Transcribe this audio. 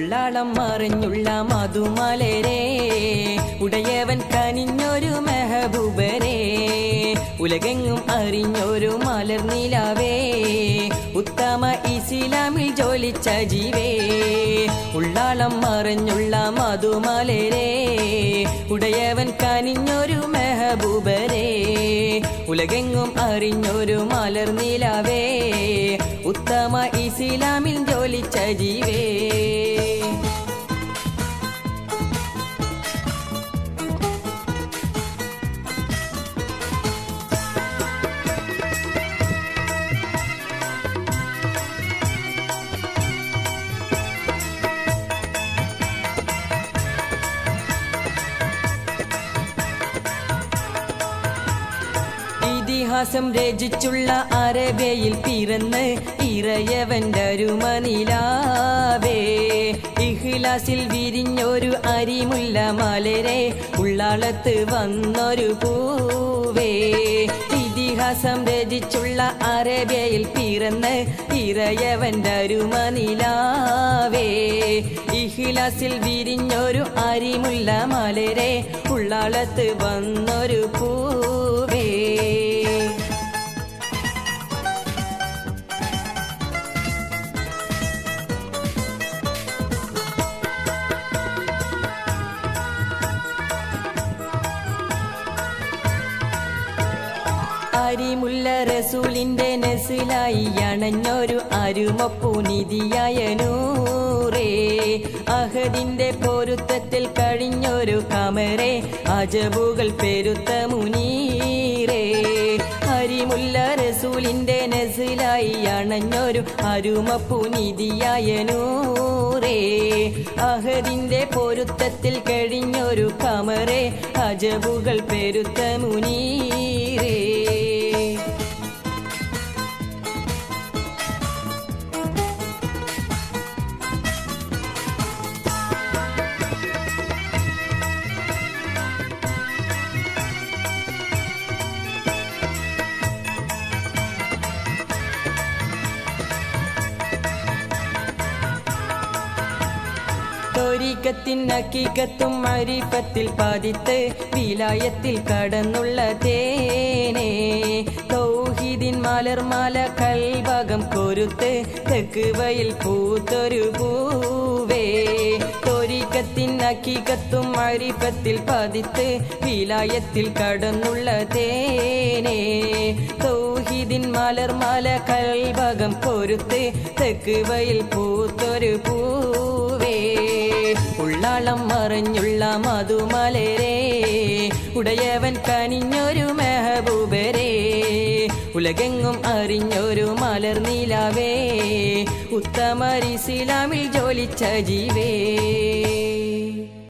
ഉള്ളാളം മറിഞ്ഞുള്ള മധുമലരെ ഉടയവൻ കനിഞ്ഞൊരു മെഹബൂബരെ ഉലകെങ്ങും അറിഞ്ഞൊരു മലർനിലാവേ ഉത്തമ ഇസ്ലാമിൽ ജോലിച്ച ജീവേ ഉള്ളാളം മറിഞ്ഞുള്ള മധുമലരെ ഉടയവൻ കനിഞ്ഞൊരു മെഹബൂബരെ ഉലകെങ്ങും അറിഞ്ഞൊരു മലർനിലാവേ ഉത്തമ ഇസ്ലാമിൽ ജോലിച്ച ജീവേ ഇതിഹാസം രചിച്ചുള്ള അറബയിൽ പിറന്ന് ഇറയവന്റെ അരുമനിലാവേ ഇഹ്ലാസിൽ വിരിഞ്ഞൊരു അരിമുല്ല മലരെ ഉള്ളാളത്ത് വന്നൊരു പൂവേ ഇതിഹാസം രചിച്ചുള്ള അറബയിൽ പിറന്ന് ഇറയവന്റെ അരുമനിലാവേ ഇഹ്ലാസിൽ വിരിഞ്ഞൊരു അരിമുല്ല മലരെ ഉള്ളാളത്ത് വന്നൊരു പൂവേ അരിമുല്ല റസൂലിന്റെ നെസിലായി അണഞ്ഞൊരു അരുമപ്പുനിധിയായ നൂറേ അഹദിന്റെ പൊരുത്തത്തിൽ കഴിഞ്ഞൊരു കമറെ അജബുകൾ പെരുത്ത മുനീറേ അരിമുല്ല റസൂലിന്റെ നെസിലായി അണഞ്ഞൊരു അരുമപ്പുനിധിയായ നൂറേ അഹദിന്റെ പൊരുത്തത്തിൽ കഴിഞ്ഞൊരു കമറെ അജബുകൾ പെരുത്ത മുനീറേ തൊരീക്കത്തിൻ അക്കീക്കത്തും അരിപ്പത്തിൽ പതിത്ത് വിലായത്തിൽ കടന്നുള്ള തേനേ തൗഹീദിൻ മലർമാല കൽഭാഗം കൊരുത്ത് തെക്ക് വയിൽ പൂത്തൊരു പൂവേ തൊരീക്കത്തിൻ അക്കീക്കത്തും അരിപ്പത്തിൽ പതിത്ത് വിലായത്തിൽ കടന്നുള്ള തേനേ തൗഹീദിൻ മലർമാല കൽഭാഗം കൊരുത്ത് തെക്ക് വയിൽ പൂത്തൊരു പൂവേ ഉള്ളാളം മറിഞ്ഞുള്ള മധുമലരെ ഉടയവൻ കനിഞ്ഞൊരു മെഹബൂബരെ ഉലകെങ്ങും അറിഞ്ഞൊരു മലർനിലാവേ ഉത്തമരിസിലാമിൽ ജോലിച്ച ജീവേ